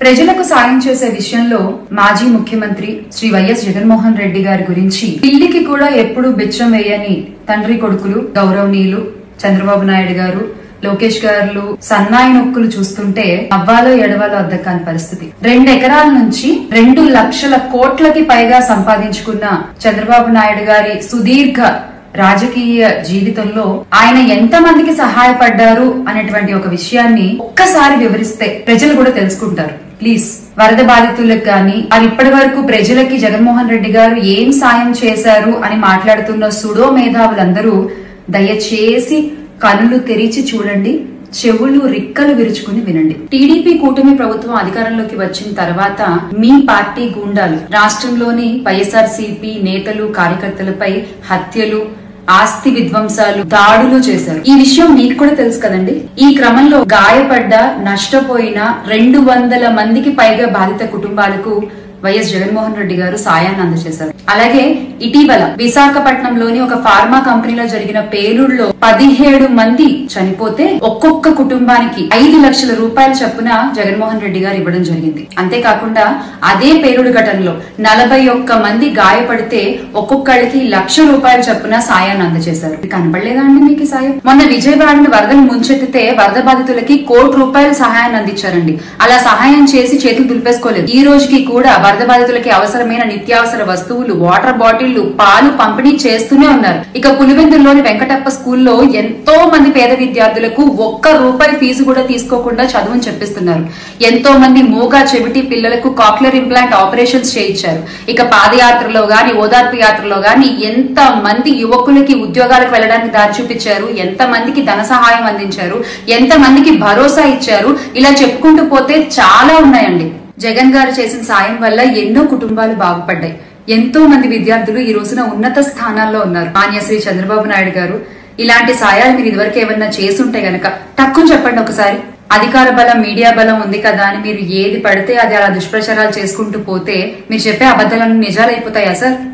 ప్రజలకు సాయం చేసే విషయంలో మాజీ ముఖ్యమంత్రి శ్రీ వైఎస్ జగన్మోహన్ రెడ్డి గారి గురించి పిల్లికి కూడా ఎప్పుడు బిచ్చం వేయని తండ్రి కొడుకులు గౌరవనీయులు చంద్రబాబు నాయుడు గారు లోకేష్ గారు సన్నాయి నొక్కులు చూస్తుంటే అవ్వాలో ఎడవాలో అద్దకాని పరిస్థితి రెండు ఎకరాల నుంచి రెండు లక్షల కోట్లకి పైగా సంపాదించుకున్న చంద్రబాబు నాయుడు గారి సుదీర్ఘ రాజకీయ జీవితంలో ఆయన ఎంత మందికి సహాయపడ్డారు అనేటువంటి ఒక విషయాన్ని ఒక్కసారి వివరిస్తే ప్రజలు కూడా తెలుసుకుంటారు ప్లీజ్ వరద బాధితులకు కానీ అది ఇప్పటి వరకు ప్రజలకి జగన్మోహన్ రెడ్డి గారు ఏం సాయం చేశారు అని మాట్లాడుతున్న సుడో మేధావులందరూ దయచేసి కనులు తెరిచి చూడండి చెవులు రిక్కలు విరుచుకుని వినండి టీడీపీ కూటమి ప్రభుత్వం అధికారంలోకి వచ్చిన తర్వాత మీ పార్టీ గూండాలు రాష్ట్రంలోని వైఎస్ఆర్ నేతలు కార్యకర్తలపై హత్యలు ఆస్తి విధ్వంసాలు దాడులు చేశారు ఈ విషయం మీకు కూడా తెలుసు కదండి ఈ క్రమంలో గాయపడ్డ నష్టపోయిన రెండు వందల మందికి పైగా బాధిత కుటుంబాలకు వైఎస్ జగన్మోహన్ రెడ్డి గారు సాయాన్ని అందజేశారు అలాగే ఇటీవల విశాఖపట్నంలోని ఒక ఫార్మా కంపెనీలో జరిగిన పేలుడులో పదిహేడు మంది చనిపోతే ఒక్కొక్క కుటుంబానికి ఐదు లక్షల రూపాయల చొప్పున జగన్మోహన్ రెడ్డి గారు ఇవ్వడం జరిగింది అంతేకాకుండా అదే పేలుడు ఘటనలో నలభై ఒక్క మంది గాయపడితే ఒక్కొక్కళ్ళకి లక్ష రూపాయల చొప్పున సాయాన్ని అందజేశారు ఇది కనపడలేదా అండి మీకు ఈ సాయం మొన్న విజయవాడని వరదలు ముంచెత్తితే వరద బాధితులకి కోటి రూపాయల సహాయాన్ని అందించారండి అలా సహాయం చేసి చేతులు దులిపేసుకోలేదు ఈ రోజుకి కూడా వరద బాధితులకి అవసరమైన నిత్యావసర వస్తువులు వాటర్ బాటిళ్లు పాలు పంపిణీ చేస్తూనే ఉన్నారు ఇక పులివెందుల్లోని వెంకటప్ప స్కూల్లో ఎంతో మంది పేద విద్యార్థులకు ఒక్క రూపాయి ఫీజు కూడా తీసుకోకుండా చదువుని చెప్పిస్తున్నారు ఎంతో మంది మూగా చెవిటి పిల్లలకు కాక్లర్ ఇంప్లాంట్ ఆపరేషన్స్ చేయించారు ఇక పాదయాత్రలో గాని ఓదార్పు యాత్రలో గాని ఎంత మంది యువకులకి ఉద్యోగాలకు వెళ్ళడానికి దారి చూపించారు ఎంత మందికి ధన సహాయం అందించారు ఎంత మందికి భరోసా ఇచ్చారు ఇలా చెప్పుకుంటూ పోతే చాలా ఉన్నాయండి జగన్ గారు చేసిన సాయం వల్ల ఎన్నో కుటుంబాలు బాగుపడ్డాయి ఎంతో మంది విద్యార్థులు ఈ రోజున ఉన్నత స్థానాల్లో ఉన్నారు మాన్యశ్రీ చంద్రబాబు నాయుడు గారు ఇలాంటి సాయాలు మీరు ఇదివరకు ఏమన్నా చేసుంటే గనక తక్కువ చెప్పండి ఒకసారి అధికార బలం మీడియా బలం ఉంది కదా అని మీరు ఏది పడితే అది అలా దుష్ప్రచారాలు చేసుకుంటూ పోతే మీరు చెప్పే అబద్ధాలను నిజాలైపోతాయా సార్